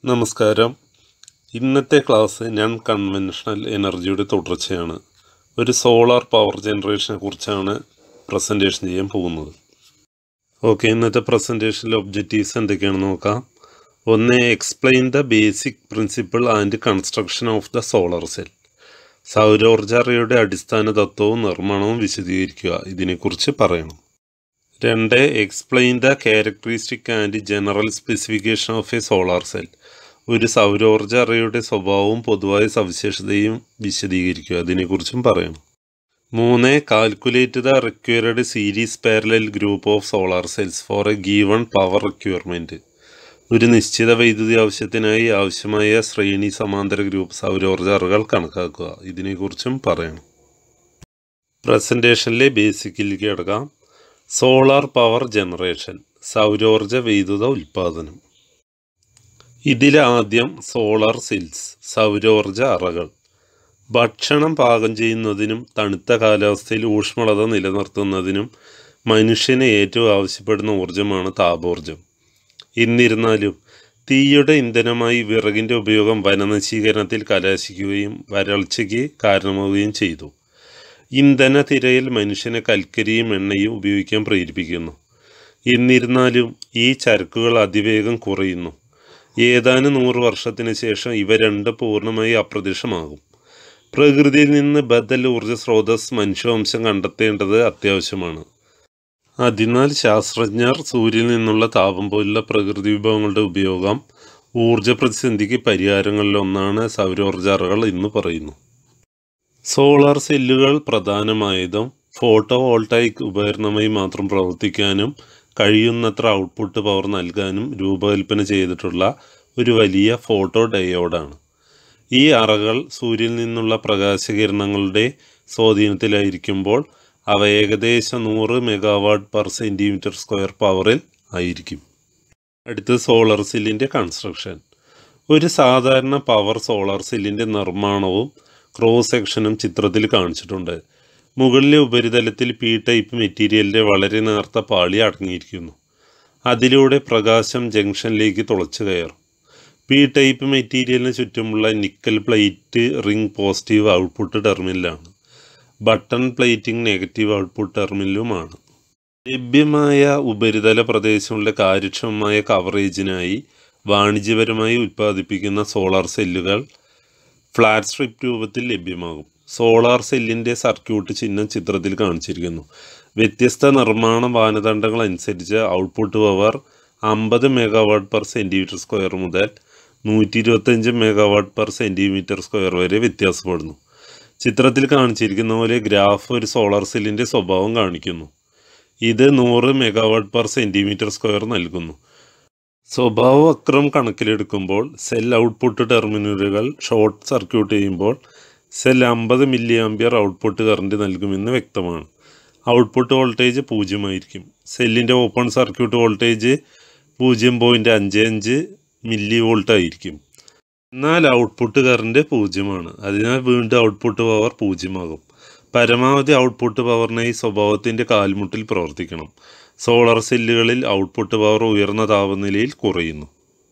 നമസ്കാരം ഇന്നത്തെ ക്ലാസ് ഞാൻ കൺവെൻഷണൽ എനർജിയുടെ തുടർച്ചയാണ് ഒരു സോളാർ പവർ ജനറേഷനെ കുറിച്ചാണ് പ്രസൻറ്റേഷൻ ചെയ്യാൻ പോകുന്നത് ഓക്കെ ഇന്നത്തെ പ്രസൻറ്റേഷനിലെ ഒബ്ജക്റ്റീവ്സ് എന്തൊക്കെയാണെന്ന് നോക്കാം ഒന്ന് explain the basic principle and construction of the solar cell സൗരോർജ അറയുടെ അടിസ്ഥാന തത്വവും നിർമ്മാണവും വിശദീകരിക്കുക ഇതിനെക്കുറിച്ച് പറയണം രണ്ട് explain the characteristic and general specification of a solar cell ഒരു സൗരോർജ അറയുടെ സ്വഭാവവും പൊതുവായ സവിശേഷതയും വിശദീകരിക്കുക അതിനെക്കുറിച്ചും പറയണം മൂന്ന് calculate the required series parallel group of solar cells for a given power requirement ഒരു നിശ്ചിത വൈദ്യുതി ആവശ്യത്തിനായി ആവശ്യമായ ശ്രേണി സമാന്തര ഗ്രൂപ്പ് സൗരോർജ അറകൾ കണക്കാക്കുക ഇതിനെക്കുറിച്ചും പറയണം പ്രസൻറ്റേഷനിലെ ബേസിക്കിലേക്ക് കിടക്കാം സോളാർ പവർ ജനറേഷൻ സൗരോർജ വൈദ്യുത ഉൽപ്പാദനം ഇതിലാദ്യം സോളാർ സെൽസ് സൗരോർജ അറകൾ ഭക്ഷണം പാകം ചെയ്യുന്നതിനും തണുത്ത കാലാവസ്ഥയിൽ ഊഷ്മളത നിലനിർത്തുന്നതിനും മനുഷ്യന് ഏറ്റവും ആവശ്യപ്പെടുന്ന ഊർജമാണ് താപോർജം എന്നിരുന്നാലും തീയുടെ ഇന്ധനമായി വിറകിൻ്റെ ഉപയോഗം വനനശീകരണത്തിൽ കലാശിക്കുകയും വരൾച്ചയ്ക്ക് കാരണമാവുകയും ചെയ്തു ഇന്ധന തിരയിൽ മനുഷ്യനെ കൽക്കരിയും എണ്ണയും ഉപയോഗിക്കാൻ പ്രേരിപ്പിക്കുന്നു എന്നിരുന്നാലും ഈ ചരക്കുകൾ അതിവേഗം കുറയുന്നു ഏതാനും നൂറ് വർഷത്തിന് ശേഷം ഇവ രണ്ട് പൂർണ്ണമായി അപ്രത്യക്ഷമാകും പ്രകൃതിയിൽ നിന്ന് ബദൽ ഊർജ്ജ സ്രോതസ് മനുഷ്യവംശം കണ്ടെത്തേണ്ടത് അത്യാവശ്യമാണ് അതിനാൽ ശാസ്ത്രജ്ഞർ സൂര്യനിൽ നിന്നുള്ള താപം പോലുള്ള പ്രകൃതി വിഭവങ്ങളുടെ ഉപയോഗം ഊർജ പ്രതിസന്ധിക്ക് പരിഹാരങ്ങളിലൊന്നാണ് സൗരോർജാറകൾ എന്ന് പറയുന്നു സോളാർ സെല്ലുകൾ പ്രധാനമായതും ഫോട്ടോ വോൾട്ടായിക് ഉപകരണമായി മാത്രം പ്രവർത്തിക്കാനും കഴിയുന്നത്ര ഔട്ട്പുട്ട് പവർ നൽകാനും രൂപകൽപ്പന ചെയ്തിട്ടുള്ള ഒരു വലിയ ഫോട്ടോ ഡയോഡാണ് ഈ അറകൾ സൂര്യനിൽ നിന്നുള്ള പ്രകാശകിരണങ്ങളുടെ സ്വാധീനത്തിലായിരിക്കുമ്പോൾ അവ ഏകദേശം നൂറ് മെഗാവാട്ട് പെർ സെൻറ്റിമീറ്റർ സ്ക്വയർ പവറിൽ ആയിരിക്കും അടുത്ത് സോളാർ സെല്ലിൻ്റെ കൺസ്ട്രക്ഷൻ ഒരു സാധാരണ പവർ സോളാർ സെല്ലിൻ്റെ നിർമ്മാണവും ക്രോസ് സെക്ഷനും ചിത്രത്തിൽ കാണിച്ചിട്ടുണ്ട് മുകളിലെ ഉപരിതലത്തിൽ പി ടൈപ്പ് മെറ്റീരിയലിൻ്റെ വളരെ നേർത്ത പാളി അടങ്ങിയിരിക്കുന്നു അതിലൂടെ പ്രകാശം ജംഗ്ഷനിലേക്ക് തുളച്ചു കയറും പി ടൈപ്പ് മെറ്റീരിയലിന് ചുറ്റുമുള്ള nickel plate ring positive output ടെർമിനലാണ് ബട്ടൺ പ്ലേറ്റിംഗ് നെഗറ്റീവ് ഔട്ട്പുട്ട് ടെർമിനലുമാണ് ലഭ്യമായ ഉപരിതല പ്രദേശങ്ങളുടെ കാര്യക്ഷമമായ കവറേജിനായി വാണിജ്യപരമായി ഉൽപ്പാദിപ്പിക്കുന്ന സോളാർ സെല്ലുകൾ ഫ്ലാറ്റ് സ്ട്രിപ്പ് രൂപത്തിൽ ലഭ്യമാകും സോളാർ സെല്ലിൻ്റെ സർക്യൂട്ട് ചിഹ്നം ചിത്രത്തിൽ കാണിച്ചിരിക്കുന്നു വ്യത്യസ്ത നിർമ്മാണ മാനദണ്ഡങ്ങൾ അനുസരിച്ച് ഔട്ട്പുട്ട് പവർ അമ്പത് മെഗാവാട്ട് പെർ സെൻറ്റിമീറ്റർ സ്ക്വയർ മുതൽ നൂറ്റി ഇരുപത്തഞ്ച് മെഗാവാട്ട് പെർ സെൻറ്റിമീറ്റർ സ്ക്വയർ വരെ വ്യത്യാസപ്പെടുന്നു ചിത്രത്തിൽ കാണിച്ചിരിക്കുന്ന പോലെ ഗ്രാഫ് ഒരു സോളാർ സെല്ലിൻ്റെ സ്വഭാവം കാണിക്കുന്നു ഇത് നൂറ് മെഗാവാട്ട് പെർ സെൻറ്റിമീറ്റർ സ്ക്വയർ നൽകുന്നു സ്വഭാവ വക്രം കണക്കിലെടുക്കുമ്പോൾ സെൽ ഔട്ട്പുട്ട് ടെർമിനലുകൾ ഷോർട്ട് സർക്യൂട്ട് ചെയ്യുമ്പോൾ സെൽ അമ്പത് മില്ലി ആംബിയർ ഔട്ട്പുട്ട് കറണ്ട് നൽകുമെന്ന് വ്യക്തമാണ് ഔട്ട്പുട്ട് വോൾട്ടേജ് പൂജ്യമായിരിക്കും സെല്ലിൻ്റെ ഓപ്പൺ സർക്യൂട്ട് വോൾട്ടേജ് പൂജ്യം പോയിൻറ്റ് അഞ്ച് അഞ്ച് മില്ലി വോൾട്ട് ആയിരിക്കും എന്നാൽ ഔട്ട്പുട്ട് കറണ്ട് പൂജ്യമാണ് അതിനാൽ വീണ്ടും ഔട്ട്പുട്ട് പവർ പൂജ്യമാകും പരമാവധി ഔട്ട്പുട്ട് പവറിനായി സ്വഭാവത്തിൻ്റെ കാൽമുട്ടിൽ പ്രവർത്തിക്കണം സോളാർ സെല്ലുകളിൽ ഔട്ട്പുട്ട് പവർ ഉയർന്ന താപനിലയിൽ കുറയുന്നു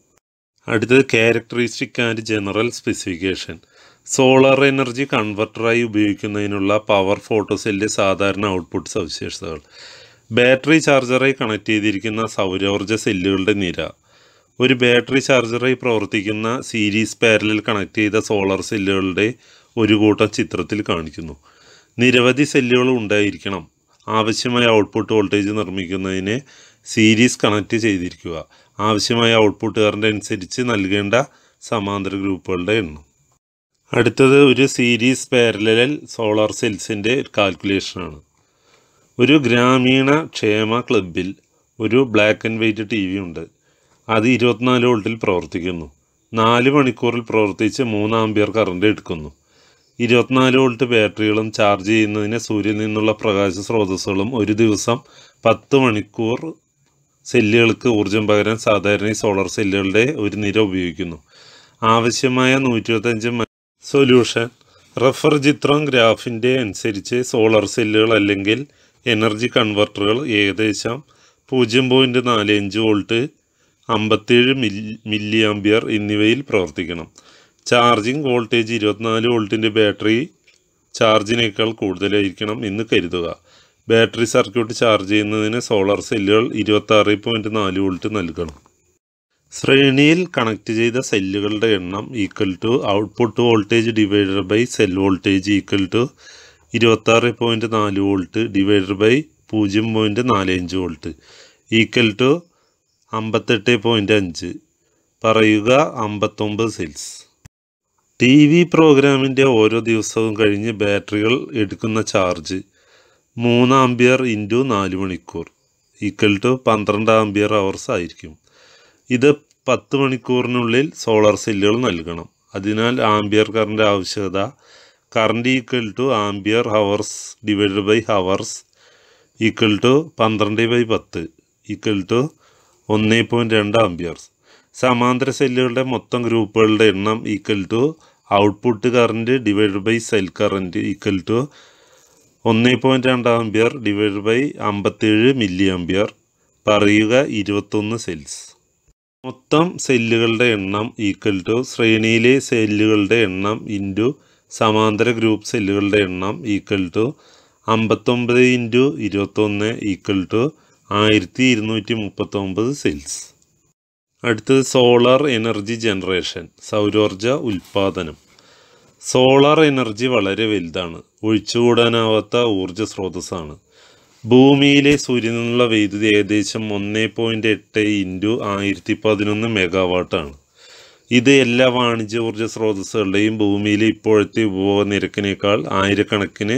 അടുത്തത് characteristic and general specification solar energy കൺവെർട്ടറായി ഉപയോഗിക്കുന്നതിനുള്ള പവർ ഫോട്ടോ സെല്ലിൻ്റെ സാധാരണ ഔട്ട്പുട്ട് സവിശേഷതകൾ ബാറ്ററി ചാർജറായി കണക്ട് ചെയ്തിരിക്കുന്ന സൗരോർജ്ജ സെല്ലുകളുടെ നിര ഒരു ബാറ്ററി ചാർജറായി പ്രവർത്തിക്കുന്ന സീരീസ് പാരലിൽ കണക്ട് ചെയ്ത സോളാർ സെല്ലുകളുടെ ഒരു കൂട്ടം ചിത്രത്തിൽ കാണിക്കുന്നു നിരവധി സെല്ലുകൾ ഉണ്ടായിരിക്കണം ആവശ്യമായ ഔട്ട്പുട്ട് വോൾട്ടേജ് നിർമ്മിക്കുന്നതിന് സീരീസ് കണക്ട് ചെയ്തിരിക്കുക ആവശ്യമായ ഔട്ട്പുട്ട് കറണ്ട് അനുസരിച്ച് നൽകേണ്ട സമാന്തര ഗ്രൂപ്പുകളുടെ എണ്ണം അടുത്തത് ഒരു സീരീസ് പാരലൽ സോളാർ സെൽസിൻ്റെ കാൽക്കുലേഷനാണ് ഒരു ഗ്രാമീണ ക്ഷേമ ക്ലബിൽ ഒരു black and white T V ഉണ്ട് അത് ഇരുപത്തിനാല് വോൾട്ടിൽ പ്രവർത്തിക്കുന്നു നാല് മണിക്കൂറിൽ പ്രവർത്തിച്ച് മൂന്ന് ആംബിയർ കറണ്ട് എടുക്കുന്നു ഇരുപത്തിനാല് വോൾട്ട് ബാറ്ററികളും ചാർജ് ചെയ്യുന്നതിന് സൂര്യനിൽ നിന്നുള്ള പ്രകാശ സ്രോതസ്സുകളും ഒരു ദിവസം പത്ത് മണിക്കൂർ സെല്ലുകൾക്ക് ഊർജം പകരാൻ സാധാരണ സോളാർ സെല്ലുകളുടെ ഒരു നിര ഉപയോഗിക്കുന്നു ആവശ്യമായ നൂറ്റി ഇരുപത്തഞ്ച് സൊല്യൂഷൻ റഫർ ചിത്രം ഗ്രാഫിൻ്റെ അനുസരിച്ച് സോളാർ സെല്ലുകൾ അല്ലെങ്കിൽ എനർജി കൺവെർട്ടറുകൾ ഏകദേശം പൂജ്യം പോയിൻറ്റ് നാല് അഞ്ച് വോൾട്ട് അമ്പത്തേഴ് മില്ലി ആംബിയർ എന്നിവയിൽ പ്രവർത്തിക്കണം ചാർജിംഗ് വോൾട്ടേജ് ഇരുപത്തിനാല് വോൾട്ടിൻ്റെ ബാറ്ററി ചാർജിനേക്കാൾ കൂടുതലായിരിക്കണം എന്ന് കരുതുക ബാറ്ററി സർക്യൂട്ട് ചാർജ് ചെയ്യുന്നതിന് സോളാർ സെല്ലുകൾ ഇരുപത്താറ് പോയിൻറ്റ് നാല് വോൾട്ട് നൽകണം ശ്രേണിയിൽ കണക്ട് ചെയ്ത സെല്ലുകളുടെ എണ്ണം equal to output voltage divided by cell voltage equal to ഇരുപത്താറ് പോയിൻറ്റ് നാല് വോൾട്ട് ഡിവൈഡഡ് ബൈ പൂജ്യം പോയിൻറ്റ് നാല് അഞ്ച് വോൾട്ട് ഈക്വൽ ടു അമ്പത്തെട്ട് പോയിൻറ്റ് അഞ്ച് പറയുക അമ്പത്തൊമ്പത് സെൽസ് ടി വി പ്രോഗ്രാമിൻ്റെ ഓരോ ദിവസവും കഴിഞ്ഞ് ബാറ്ററികൾ എടുക്കുന്ന ചാർജ് മൂന്ന് ആംബിയർ ഇൻറ്റു നാല് മണിക്കൂർ ഈക്വൽ ടു പന്ത്രണ്ട് ആംബിയർ അവേഴ്സ് ആയിരിക്കും ഇത് പത്ത് മണിക്കൂറിനുള്ളിൽ സോളാർ സെല്ലുകൾ നൽകണം അതിനാൽ ആംബിയർ കറണ്ട് ആവശ്യകത current equal to ampere hours divided by hours equal to പന്ത്രണ്ട് ബൈ പത്ത് ഈക്വൽ ടു ഒന്ന് പോയിൻറ്റ് രണ്ട് ആംബിയർസ് സമാന്തര സെല്ലുകളുടെ മൊത്തം ഗ്രൂപ്പുകളുടെ എണ്ണം equal to output current divided by cell current equal to ഒന്ന് പോയിൻറ്റ് രണ്ട് ആംബിയർ ഡിവൈഡ് ബൈ അമ്പത്തേഴ് മില്ലി ആംബിയർ പറയുക ഇരുപത്തൊന്ന് സെൽസ് മൊത്തം സെല്ലുകളുടെ എണ്ണം ഈക്വൽ ടു ശ്രേണിയിലെ സെല്ലുകളുടെ എണ്ണം ഇൻറ്റു സമാന്തര ഗ്രൂപ്പ് സെല്ലുകളുടെ എണ്ണം ഈക്വൽ ടു അമ്പത്തൊമ്പത് ഇൻറ്റു ഇരുപത്തൊന്ന് ഈക്വൽ ടു ആയിരത്തി ഇരുന്നൂറ്റി മുപ്പത്തൊമ്പത് സെൽസ് അടുത്തത് സോളാർ എനർജി ജനറേഷൻ സൗരോർജ ഉൽപ്പാദനം സോളാർ എനർജി വളരെ വലുതാണ് ഒഴിച്ചുകൂടാനാവാത്ത ഊർജ സ്രോതസ്സാണ് ഭൂമിയിലെ സൂര്യനിൽ നിന്നുള്ള വൈദ്യുതി ഏകദേശം ഒന്ന് പോയിൻറ്റ് എട്ട് ഇൻറ്റു ആയിരത്തി പതിനൊന്ന് മെഗാവാട്ടാണ് ഇത് എല്ലാ വാണിജ്യ ഊർജ സ്രോതസ്സുകളുടെയും ഭൂമിയിലെ ഇപ്പോഴത്തെ ഉപഭോഗ നിരക്കിനേക്കാൾ ആയിരക്കണക്കിന്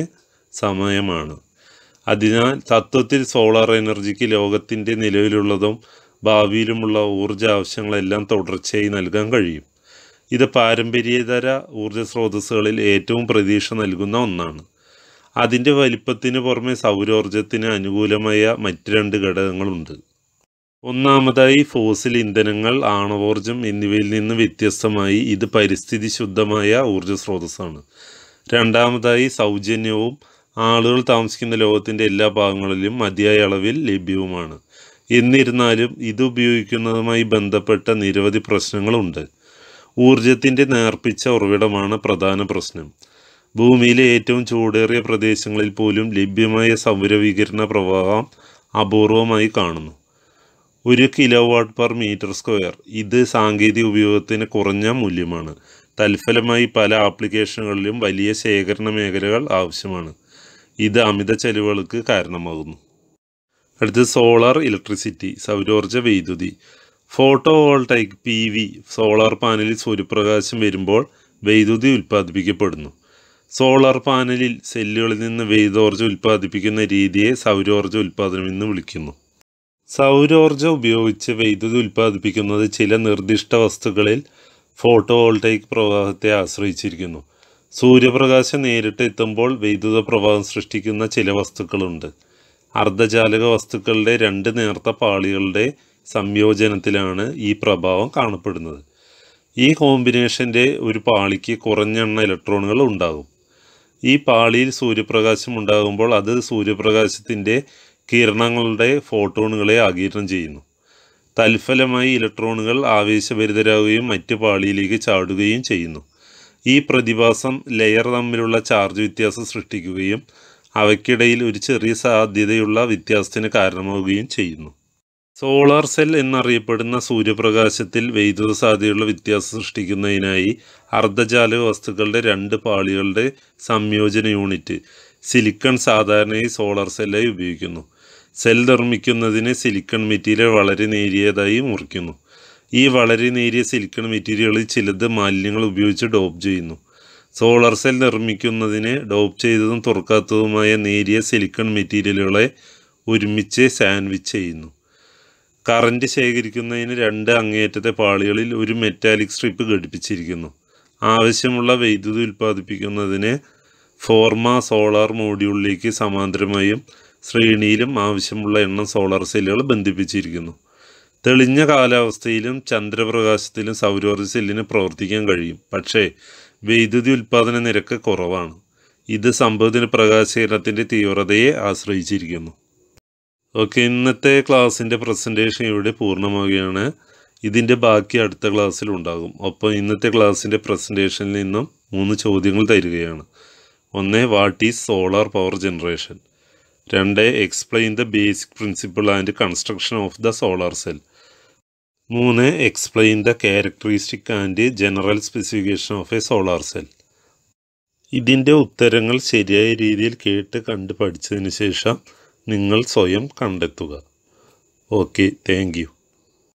സമയമാണ് അതിനാൽ തത്വത്തിൽ സോളാർ എനർജിക്ക് ലോകത്തിൻ്റെ നിലവിലുള്ളതും ഭാവിയിലുമുള്ള ഊർജ ആവശ്യങ്ങളെല്ലാം തുടർച്ചയായി നൽകാൻ കഴിയും ഇത് പാരമ്പര്യേതര ഊർജ സ്രോതസ്സുകളിൽ ഏറ്റവും പ്രതീക്ഷ നൽകുന്ന ഒന്നാണ് അതിൻ്റെ വലിപ്പത്തിന് പുറമെ സൗരോർജത്തിന് അനുകൂലമായ മറ്റ് രണ്ട് ഘടകങ്ങളുണ്ട് ഒന്നാമതായി ഫോസിൽ ഇന്ധനങ്ങൾ ആണവോർജം എന്നിവയിൽ നിന്ന് വ്യത്യസ്തമായി ഇത് പരിസ്ഥിതി ശുദ്ധമായ ഊർജ സ്രോതസ്സാണ് രണ്ടാമതായി സൗജന്യവും ആളുകൾ താമസിക്കുന്ന ലോകത്തിൻ്റെ എല്ലാ ഭാഗങ്ങളിലും മതിയായ അളവിൽ ലഭ്യവുമാണ് എന്നിരുന്നാലും ഇത് ഉപയോഗിക്കുന്നതുമായി ബന്ധപ്പെട്ട നിരവധി പ്രശ്നങ്ങളുണ്ട് ഊർജത്തിൻ്റെ നേർപ്പിച്ച ഉറവിടമാണ് പ്രധാന പ്രശ്നം ഭൂമിയിലെ ഏറ്റവും ചൂടേറിയ പ്രദേശങ്ങളിൽ പോലും ലഭ്യമായ സൗരവികിരണ പ്രവാഹം അപൂർവമായി കാണുന്നു ഒരു kilo watt per metre square ഇത് സാങ്കേതിക ഉപയോഗത്തിന് കുറഞ്ഞ മൂല്യമാണ് തൽഫലമായി പല ആപ്ലിക്കേഷനുകളിലും വലിയ ശേഖരണ മേഖലകൾ ആവശ്യമാണ് ഇത് അമിത ചെലവുകൾക്ക് കാരണമാകുന്നു അടുത്ത് സോളാർ ഇലക്ട്രിസിറ്റി സൗരോർജ വൈദ്യുതി photovoltaic P V solar പാനലിൽ സൂര്യപ്രകാശം വരുമ്പോൾ വൈദ്യുതി ഉൽപ്പാദിപ്പിക്കപ്പെടുന്നു സോളാർ പാനലിൽ സെല്ലുകളിൽ നിന്ന് വൈദ്യോർജ്ജം ഉൽപ്പാദിപ്പിക്കുന്ന രീതിയെ സൗരോർജ്ജ ഉൽപ്പാദനം എന്ന് വിളിക്കുന്നു സൗരോർജ്ജം ഉപയോഗിച്ച് വൈദ്യുതി ഉൽപ്പാദിപ്പിക്കുന്നത് ചില നിർദ്ദിഷ്ട വസ്തുക്കളിൽ ഫോട്ടോ വോൾട്ടൈക് പ്രവാഹത്തെ ആശ്രയിച്ചിരിക്കുന്നു സൂര്യപ്രകാശം നേരിട്ട് എത്തുമ്പോൾ വൈദ്യുത പ്രവാഹം സൃഷ്ടിക്കുന്ന ചില വസ്തുക്കളുണ്ട് അർദ്ധചാലക വസ്തുക്കളുടെ രണ്ട് നേർത്ത പാളികളുടെ സംയോജനത്തിലാണ് ഈ പ്രഭാവം കാണപ്പെടുന്നത് ഈ കോമ്പിനേഷൻ്റെ ഒരു പാളിക്ക് കുറഞ്ഞ എണ്ണ ഇലക്ട്രോണുകൾ ഉണ്ടാകും ഈ പാളിയിൽ സൂര്യപ്രകാശം ഉണ്ടാകുമ്പോൾ അത് സൂര്യപ്രകാശത്തിൻ്റെ കിരണങ്ങളുടെ ഫോട്ടോണുകളെ ആഗിരണം ചെയ്യുന്നു തൽഫലമായി ഇലക്ട്രോണുകൾ ആവേശഭരിതരാകുകയും മറ്റ് പാളിയിലേക്ക് ചാടുകയും ചെയ്യുന്നു ഈ പ്രതിഭാസം ലെയർ തമ്മിലുള്ള ചാർജ് വ്യത്യാസം സൃഷ്ടിക്കുകയും അവയ്ക്കിടയിൽ ഒരു ചെറിയ സാധ്യതയുള്ള വ്യത്യാസത്തിന് കാരണമാവുകയും ചെയ്യുന്നു സോളാർ സെൽ എന്നറിയപ്പെടുന്ന സൂര്യപ്രകാശത്തിൽ വൈദ്യുത സാധ്യതയുള്ള വ്യത്യാസം സൃഷ്ടിക്കുന്നതിനായി അർദ്ധചാലക വസ്തുക്കളുടെ രണ്ട് പാളികളുടെ സംയോജന യൂണിറ്റ് സിലിക്കൺ സാധാരണയായി സോളാർ സെല്ലായി ഉപയോഗിക്കുന്നു സെൽ നിർമ്മിക്കുന്നതിന് സിലിക്കൺ മെറ്റീരിയൽ വളരെ നേരിയതായി മുറിക്കുന്നു ഈ വളരെ നേരിയ സിലിക്കൺ മെറ്റീരിയലിൽ ചിലത് മാലിന്യങ്ങൾ ഉപയോഗിച്ച് ഡോപ്പ് ചെയ്യുന്നു സോളാർ സെൽ നിർമ്മിക്കുന്നതിന് ഡോപ്പ് ചെയ്തതും തുറക്കാത്തതുമായ നേരിയ സിലിക്കൺ മെറ്റീരിയലുകളെ ഒരുമിച്ച് സാൻഡ്വിച്ച് ചെയ്യുന്നു കറന്റ് ശേഖരിക്കുന്നതിന് രണ്ട് അങ്ങേയറ്റത്തെ പാളികളിൽ ഒരു മെറ്റാലിക് സ്ട്രിപ്പ് ഘടിപ്പിച്ചിരിക്കുന്നു ആവശ്യമുള്ള വൈദ്യുതി ഉൽപ്പാദിപ്പിക്കുന്നതിന് ഫോർമ സോളാർ മോഡ്യൂളിലേക്ക് സമാന്തരമായും ശ്രേണിയിലും ആവശ്യമുള്ള എണ്ണം സോളാർ സെല്ലുകൾ ബന്ധിപ്പിച്ചിരിക്കുന്നു തെളിഞ്ഞ കാലാവസ്ഥയിലും ചന്ദ്രപ്രകാശത്തിലും സൗരോർജ്ജ സെല്ലിന് പ്രവർത്തിക്കാൻ കഴിയും പക്ഷേ വൈദ്യുതി ഉൽപ്പാദന നിരക്ക് കുറവാണ് ഇത് സംഭവത്തിന് പ്രകാശീകരണത്തിൻ്റെ തീവ്രതയെ ആശ്രയിച്ചിരിക്കുന്നു ഓക്കെ ഇന്നത്തെ ക്ലാസ്സിൻ്റെ പ്രസൻറ്റേഷൻ ഇവിടെ പൂർണ്ണമാവുകയാണ് ഇതിൻ്റെ ബാക്കി അടുത്ത ക്ലാസ്സിൽ ഉണ്ടാകും ഒപ്പം ഇന്നത്തെ ക്ലാസ്സിൻ്റെ പ്രസൻറ്റേഷനിൽ നിന്നും മൂന്ന് ചോദ്യങ്ങൾ തരികയാണ് ഒന്ന് what is solar power generation രണ്ട് explain the basic principle and construction of the solar cell മൂന്ന് explain the characteristic and general specification of a solar cell ഇതിൻ്റെ ഉത്തരങ്ങൾ ശരിയായ രീതിയിൽ കേട്ട് കണ്ട് പഠിച്ചതിന് ശേഷം നിങ്ങൾ സ്വയം കണ്ടെത്തുക ഓക്കെ താങ്ക് യു